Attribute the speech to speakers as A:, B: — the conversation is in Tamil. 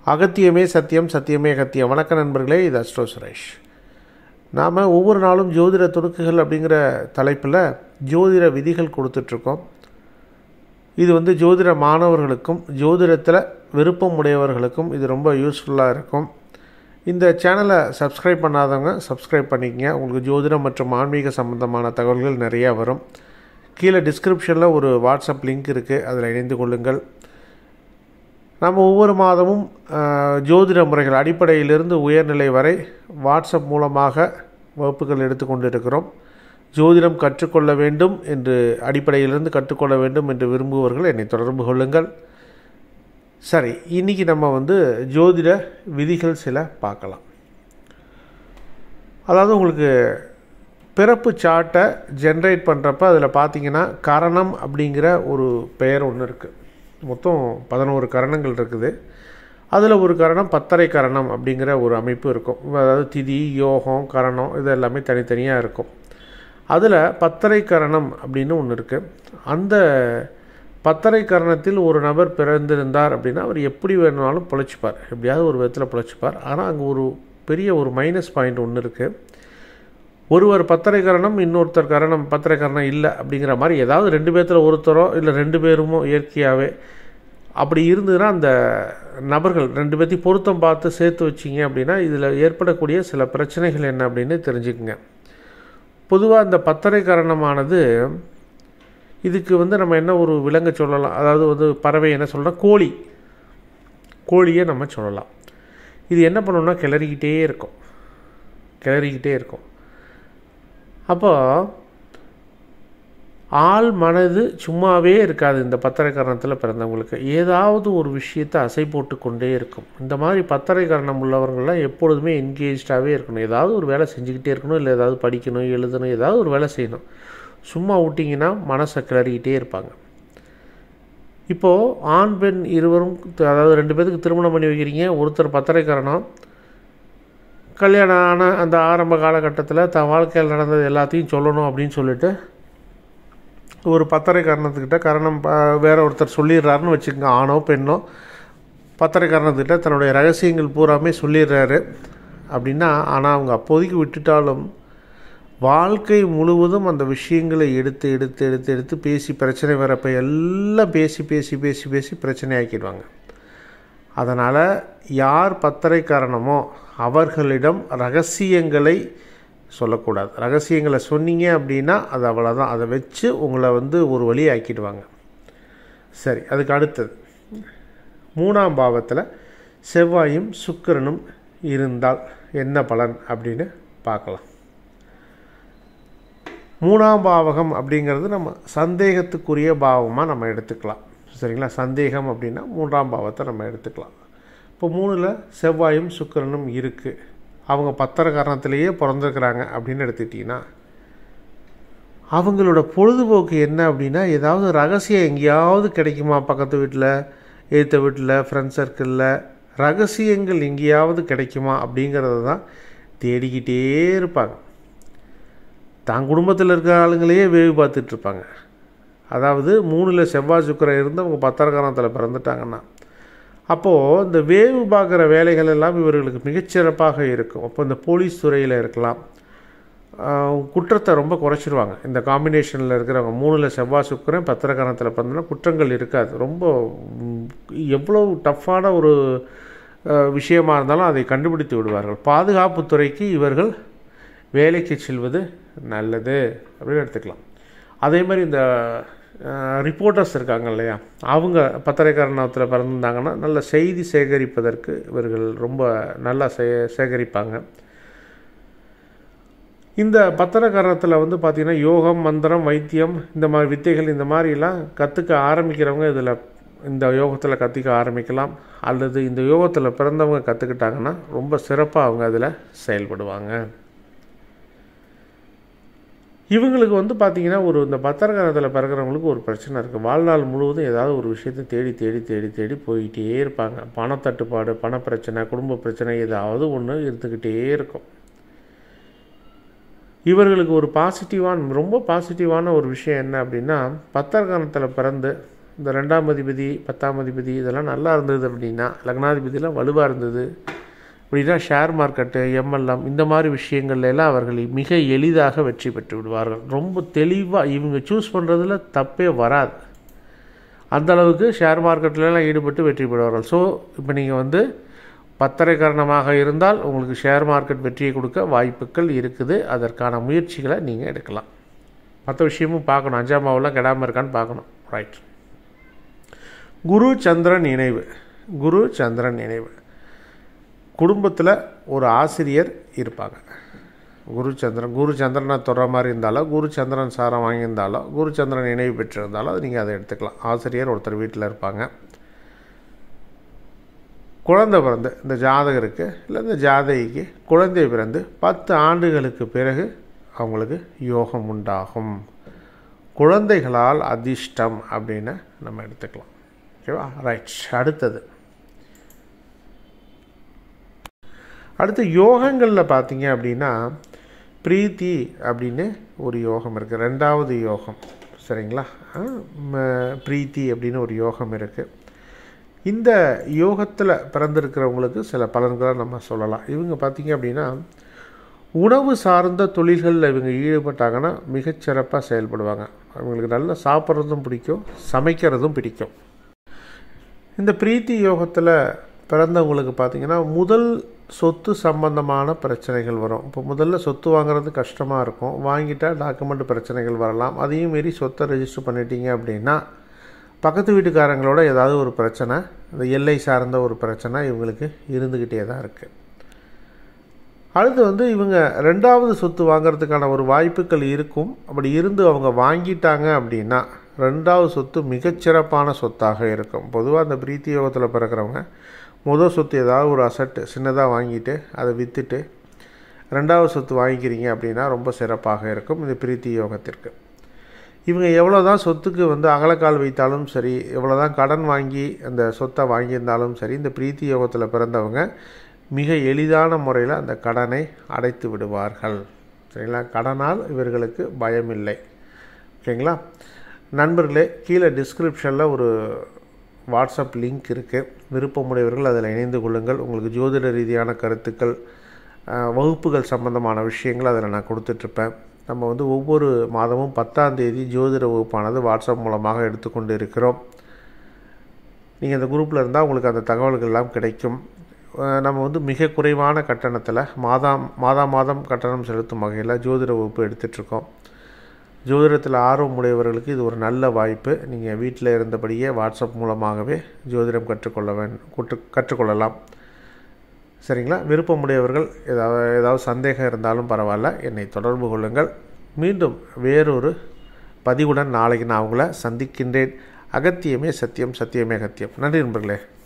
A: அகத்தியமே சத்தியம் சத்தியமே அகத்தியம் வணக்க நண்பர்களே இது அஸ்ட்ரோ சுரேஷ் நாம் ஒவ்வொரு நாளும் ஜோதிட துணுக்குகள் அப்படிங்கிற தலைப்பில் ஜோதிட விதிகள் கொடுத்துட்ருக்கோம் இது வந்து ஜோதிட மாணவர்களுக்கும் ஜோதிடத்தில் விருப்பம் உடையவர்களுக்கும் இது ரொம்ப யூஸ்ஃபுல்லாக இருக்கும் இந்த சேனலை சப்ஸ்கிரைப் பண்ணாதவங்க சப்ஸ்கிரைப் பண்ணிக்கங்க உங்களுக்கு ஜோதிடம் மற்றும் ஆன்மீக சம்பந்தமான தகவல்கள் நிறையா வரும் கீழே டிஸ்கிரிப்ஷனில் ஒரு வாட்ஸ்அப் லிங்க் இருக்குது அதில் இணைந்து கொள்ளுங்கள் நம்ம ஒவ்வொரு மாதமும் அஹ், ஜோதிட முறைகள் அடிப்படையிலிருந்து உயர்நிலை வரை வாட்ஸ்அப் மூலமாக வகுப்புகள் எடுத்துக்கொண்டு இருக்கிறோம் ஜோதிடம் கற்றுக்கொள்ள வேண்டும் என்று அடிப்படையிலிருந்து கற்றுக்கொள்ள வேண்டும் என்று விரும்புபவர்கள் என்னை தொடர்பு கொள்ளுங்கள் சரி இன்றைக்கி நம்ம வந்து ஜோதிட விதிகள் சில பார்க்கலாம் அதாவது உங்களுக்கு பிறப்பு சார்ட்டை ஜென்ரேட் பண்ணுறப்ப அதில் பார்த்தீங்கன்னா கரணம் அப்படிங்கிற ஒரு பெயர் ஒன்று இருக்குது மொத்தம் பதினோரு கரணங்கள் இருக்குது அதில் ஒரு கரணம் பத்தரை கரணம் அப்படிங்கிற ஒரு அமைப்பு இருக்கும் அதாவது திதி யோகம் கரணம் இது எல்லாமே தனித்தனியாக இருக்கும் அதில் பத்தரை கரணம் அப்படின்னு ஒன்று இருக்குது அந்த பத்தரை கரணத்தில் ஒரு நபர் பிறந்திருந்தார் அப்படின்னா அவர் எப்படி வேணுமானாலும் பிழைச்சிப்பார் எப்படியாவது ஒரு விதத்தில் பிழைச்சிப்பார் ஆனால் அங்கே ஒரு பெரிய ஒரு மைனஸ் பாயிண்ட் ஒன்று இருக்குது ஒருவர் பத்தரை கரணம் இன்னொருத்தர் கரணம் பத்தரை கரணம் இல்லை அப்படிங்கிற மாதிரி ஏதாவது ரெண்டு பேர்த்தில் ஒருத்தரோ இல்லை ரெண்டு பேருமோ இயற்கையாகவே அப்படி இருந்ததுன்னா அந்த நபர்கள் ரெண்டு பேர்த்தையும் பொருத்தம் பார்த்து சேர்த்து வச்சிங்க அப்படின்னா இதில் ஏற்படக்கூடிய சில பிரச்சனைகள் என்ன அப்படின்னு தெரிஞ்சுக்குங்க பொதுவாக இந்த பத்தரை கரணமானது இதுக்கு வந்து நம்ம என்ன ஒரு விலங்கு சொல்லலாம் அதாவது வந்து பறவை என்ன சொல்கிறோம் கோழி கோழியை நம்ம சொல்லலாம் இது என்ன பண்ணணும்னா கிளறிக்கிட்டே இருக்கும் கிளறிக்கிட்டே இருக்கும் அப்போ ஆள் மனது சும்மாவே இருக்காது இந்த பத்தரை கரணத்தில் பிறந்தவங்களுக்கு ஏதாவது ஒரு விஷயத்தை அசை போட்டு கொண்டே இருக்கும் இந்த மாதிரி பத்தரை கரணம் உள்ளவர்கள்லாம் எப்பொழுதுமே என்கேஜ்டாகவே இருக்கணும் ஏதாவது ஒரு வேலை செஞ்சுக்கிட்டே இருக்கணும் இல்லை ஏதாவது படிக்கணும் எழுதணும் ஏதாவது ஒரு வேலை செய்யணும் சும்மா விட்டிங்கன்னா மனசை கிளறிக்கிட்டே இருப்பாங்க இப்போது ஆண் பெண் இருவரும் அதாவது ரெண்டு பேருக்கு திருமணம் பண்ணி வைக்கிறீங்க ஒருத்தர் பத்தரை கரணம் கல்யாணம் ஆன அந்த ஆரம்ப காலகட்டத்தில் தன் வாழ்க்கையில் நடந்தது எல்லாத்தையும் சொல்லணும் அப்படின்னு சொல்லிட்டு ஒரு பத்தரை காரணத்துக்கிட்ட கரணம் ப- வேற ஒருத்தர் சொல்லிடுறாருன்னு வச்சுக்கோங்க ஆணோ பெண்ணோ பத்தரை காரணத்துக்கிட்ட தன்னுடைய ரகசியங்கள் பூராமே சொல்லிடுறாரு அப்படின்னா ஆனால் அவங்க அப்போதைக்கு விட்டுட்டாலும் வாழ்க்கை முழுவதும் அந்த விஷயங்களை எடுத்து எடுத்து எடுத்து எடுத்து பேசி பிரச்சனை வரப்போ எல்லாம் பேசி பேசி பேசி பேசி பிரச்சனை ஆக்கிடுவாங்க அதனால் யார் பத்தரை காரணமோ அவர்களிடம் ரகசியங்களை சொல்லக்கூடாது ரகசியங்களை சொன்னீங்க அப்படின்னா அது அவ்வளோதான் அதை வச்சு உங்களை வந்து ஒரு வழி ஆக்கிடுவாங்க சரி அதுக்கு அடுத்தது மூணாம் பாவத்தில் செவ்வாயும் சுக்கிரனும் இருந்தால் என்ன பலன் அப்படின்னு பார்க்கலாம் மூணாம் பாவகம் அப்படிங்கிறது நம்ம சந்தேகத்துக்குரிய பாவமாக நம்ம எடுத்துக்கலாம் சரிங்களா சந்தேகம் அப்படின்னா மூன்றாம் பாவத்தை நம்ம எடுத்துக்கலாம் இப்போ மூணில் செவ்வாயும் சுக்கிரனும் இருக்குது அவங்க பத்தர காரணத்திலேயே பிறந்திருக்கிறாங்க அப்படின்னு எடுத்துக்கிட்டிங்கன்னா அவங்களோட பொழுதுபோக்கு என்ன அப்படின்னா ஏதாவது ரகசியம் எங்கேயாவது கிடைக்குமா பக்கத்து வீட்டில் எதிர்த்த வீட்டில் ஃப்ரெண்ட் சர்க்கிளில் ரகசியங்கள் எங்கேயாவது கிடைக்குமா அப்படிங்கிறத தான் தேடிக்கிட்டே இருப்பாங்க தான் குடும்பத்தில் இருக்கிற ஆளுங்களையே வேவு பார்த்துட்டு இருப்பாங்க அதாவது மூணில் செவ்வாய் சுக்கிரன் இருந்து அவங்க பத்திரகாரத்தில் பிறந்துட்டாங்கன்னா அப்போது இந்த வேவு பார்க்குற வேலைகள் எல்லாம் இவர்களுக்கு மிகச்சிறப்பாக இருக்கும் அப்போ இந்த போலீஸ் துறையில் இருக்கலாம் ஆஹ் குற்றத்தை ரொம்ப குறைச்சிருவாங்க இந்த காம்பினேஷனில் இருக்கிறவங்க மூணில் செவ்வாய் சுக்கிரன் பத்திரகாரத்தில் பிறந்தோன்னா குற்றங்கள் இருக்காது ரொம்ப ம், எவ்வளோ டஃப்பான ஒரு ஆஹ், விஷயமா இருந்தாலும் அதை கண்டுபிடித்து விடுவார்கள் பாதுகாப்புத்துறைக்கு இவர்கள் வேலைக்கு செல்வது நல்லது அப்படின்னு எடுத்துக்கலாம் அதே மாதிரி இந்த ரிப்போர்ட்டர்ஸ் இருக்காங்க இல்லையா அவங்க பத்திரிகாரணத்தில் பிறந்திருந்தாங்கன்னா நல்ல செய்தி சேகரிப்பதற்கு இவர்கள் ரொம்ப நல்லா சே சேகரிப்பாங்க இந்த பத்திரக்காரத்தில் வந்து பார்த்திங்கன்னா யோகம் மந்திரம் வைத்தியம் இந்த மாதிரி வித்தைகள் இந்த மாதிரிலாம் கற்றுக்க ஆரம்பிக்கிறவங்க இதில் இந்த யோகத்தில் கற்றுக்க ஆரம்பிக்கலாம் அல்லது இந்த யோகத்தில் பிறந்தவங்க கற்றுக்கிட்டாங்கன்னா ரொம்ப சிறப்பாக அவங்க அதில் செயல்படுவாங்க இவங்களுக்கு வந்து பார்த்திங்கன்னா ஒரு இந்த பத்திரகாரத்தில் பிறக்கிறவங்களுக்கு ஒரு பிரச்சனை இருக்குது வாழ்நாள் முழுவதும் ஏதாவது ஒரு விஷயத்தை தேடி தேடி தேடி தேடி போயிட்டே இருப்பாங்க பணத்தட்டுப்பாடு பணப்பிரச்சனை குடும்ப பிரச்சனை ஏதாவது ஒன்று இருந்துக்கிட்டே இருக்கும் இவர்களுக்கு ஒரு பாசிட்டிவான ரொம்ப பாசிட்டிவான ஒரு விஷயம் என்ன அப்படின்னா பத்திரகாலத்தில் பிறந்து இந்த ரெண்டாம் அதிபதி பத்தாம் அதிபதி இதெல்லாம் நல்லா இருந்தது அப்படின்னா லக்னாதிபதியெலாம் வலுவாக இருந்தது அப்படின்னா ஷேர் மார்க்கெட்டு எம்எல்எம் இந்த மாதிரி விஷயங்கள்ல எல்லாம் அவர்கள் மிக எளிதாக வெற்றி பெற்று விடுவார்கள் ரொம்ப தெளிவாக இவங்க சூஸ் பண்ணுறதுல தப்பே வராது அந்த அளவுக்கு ஷேர் மார்க்கெட்லலாம் ஈடுபட்டு வெற்றி பெறுவார்கள் ஸோ இப்போ நீங்கள் வந்து பத்தரை காரணமாக இருந்தால் உங்களுக்கு ஷேர் மார்க்கெட் வெற்றியை கொடுக்க வாய்ப்புகள் இருக்குது அதற்கான முயற்சிகளை நீங்கள் எடுக்கலாம் மற்ற விஷயமும் பார்க்கணும் அஞ்சாம் மாவுலாம் கெடாமல் இருக்கான்னு பார்க்கணும் ரைட் குரு சந்திரன் இணைவு குரு சந்திரன் இணைவு குடும்பத்தில் ஒரு ஆசிரியர் இருப்பாங்க குரு சந்திரன் குரு சந்திரனை தொடர மாதிரி இருந்தாலோ குரு சந்திரன் சாரம் வாங்கியிருந்தாலோ குரு சந்திரன் இணைவு பெற்றிருந்தாலோ அது நீங்கள் அதை எடுத்துக்கலாம் ஆசிரியர் ஒருத்தர் வீட்டில் இருப்பாங்க குழந்தை பிறந்து இந்த ஜாதகருக்கு இல்லை இந்த ஜாதகிக்கு குழந்தை பிறந்து பத்து ஆண்டுகளுக்கு பிறகு அவங்களுக்கு யோகம் உண்டாகும் குழந்தைகளால் அதிர்ஷ்டம் அப்படின்னு நம்ம எடுத்துக்கலாம் ஓகேவா ரைட் அடுத்தது அடுத்து யோகங்களில் பார்த்தீங்க அப்படின்னா பிரீத்தி அப்படின்னு ஒரு யோகம் இருக்குது ரெண்டாவது யோகம் சரிங்களா ஆ, ம- பிரீத்தி அப்படின்னு ஒரு யோகம் இருக்குது இந்த யோகத்தில் பிறந்திருக்கிறவங்களுக்கு சில பலன்களை நம்ம சொல்லலாம் இவங்க பார்த்தீங்க அப்படின்னா உணவு சார்ந்த தொழில்களில் இவங்க ஈடுபட்டாங்கன்னா மிகச்சிறப்பாக செயல்படுவாங்க அவங்களுக்கு நல்லா சாப்பிட்றதும் பிடிக்கும் சமைக்கிறதும் பிடிக்கும் இந்த பிரீத்தி யோகத்தில் பிறந்தவங்களுக்கு பார்த்தீங்கன்னா முதல் சொத்து சம்பந்தமான பிரச்சனைகள் வரும் இப்போ முதல்ல சொத்து வாங்குறது கஷ்டமாக இருக்கும் வாங்கிட்டா டாக்குமெண்ட் பிரச்சனைகள் வரலாம் அதையும் மீறி சொத்தை ரெஜிஸ்டர் பண்ணிட்டீங்க அப்படின்னா பக்கத்து வீட்டுக்காரங்களோட ஏதாவது ஒரு பிரச்சனை இந்த எல்லை சார்ந்த ஒரு பிரச்சனை இவங்களுக்கு இருந்துக்கிட்டே தான் இருக்குது அடுத்து வந்து இவங்க ரெண்டாவது சொத்து வாங்குறதுக்கான ஒரு வாய்ப்புகள் இருக்கும் அப்படி இருந்து அவங்க வாங்கிட்டாங்க அப்படின்னா ரெண்டாவது சொத்து மிகச்சிறப்பான சொத்தாக இருக்கும் பொதுவாக அந்த பிரீத்தி யோகத்தில் பிறக்கிறவங்க முதல் சொத்து ஏதாவது ஒரு அசட்டு சின்னதாக வாங்கிட்டு அதை விற்றுட்டு ரெண்டாவது சொத்து வாங்கிக்கிறீங்க அப்படின்னா ரொம்ப சிறப்பாக இருக்கும் இந்த பிரீத்தி யோகத்திற்கு இவங்க எவ்வளோ தான் சொத்துக்கு வந்து அகலக்கால் வைத்தாலும் சரி எவ்வளோ தான் கடன் வாங்கி அந்த சொத்தை வாங்கியிருந்தாலும் சரி இந்த பிரீத்தி யோகத்தில் பிறந்தவங்க மிக எளிதான முறையில் அந்த கடனை அடைத்து விடுவார்கள் சரிங்களா கடனால் இவர்களுக்கு பயமில்லை ஓகேங்களா நண்பர்களே கீழே டிஸ்கிரிப்ஷனில் ஒரு வாட்ஸ்அப் லிங்க் இருக்குது விருப்பமுடையவர்கள் அதில் இணைந்து கொள்ளுங்கள் உங்களுக்கு ஜோதிட ரீதியான கருத்துக்கள் அஹ், வகுப்புகள் சம்பந்தமான விஷயங்கள் அதில் நான் கொடுத்துட்ருப்பேன் நம்ம வந்து ஒவ்வொரு மாதமும் பத்தாம் தேதி ஜோதிட வகுப்பானது வாட்ஸ்அப் மூலமாக எடுத்துக்கொண்டு இருக்கிறோம் நீங்கள் அந்த குரூப்பில் இருந்தால் உங்களுக்கு அந்த தகவல்கள் எல்லாம் கிடைக்கும் அஹ் நம்ம வந்து மிக குறைவான கட்டணத்தில் மாதம் மாதா மாதம் கட்டணம் செலுத்தும் வகையில் ஜோதிட வகுப்பு எடுத்துட்ருக்கோம் ஜோதிடத்தில் ஆர்வம் உடையவர்களுக்கு இது ஒரு நல்ல வாய்ப்பு நீங்கள் வீட்டில் இருந்தபடியே வாட்ஸ்அப் மூலமாகவே ஜோதிடம் கற்றுக்கொள்ள வேண்டும் கற்று கற்றுக்கொள்ளலாம் சரிங்களா விருப்பமுடையவர்கள் ஏதாவது ஏதாவது சந்தேகம் இருந்தாலும் பரவாயில்ல என்னை தொடர்பு கொள்ளுங்கள் மீண்டும் வேறொரு பதிவுடன் நாளைக்கு நான் உங்களை சந்திக்கின்றேன் அகத்தியமே சத்தியம் சத்தியமே அகத்தியம் நன்றி நண்பர்களே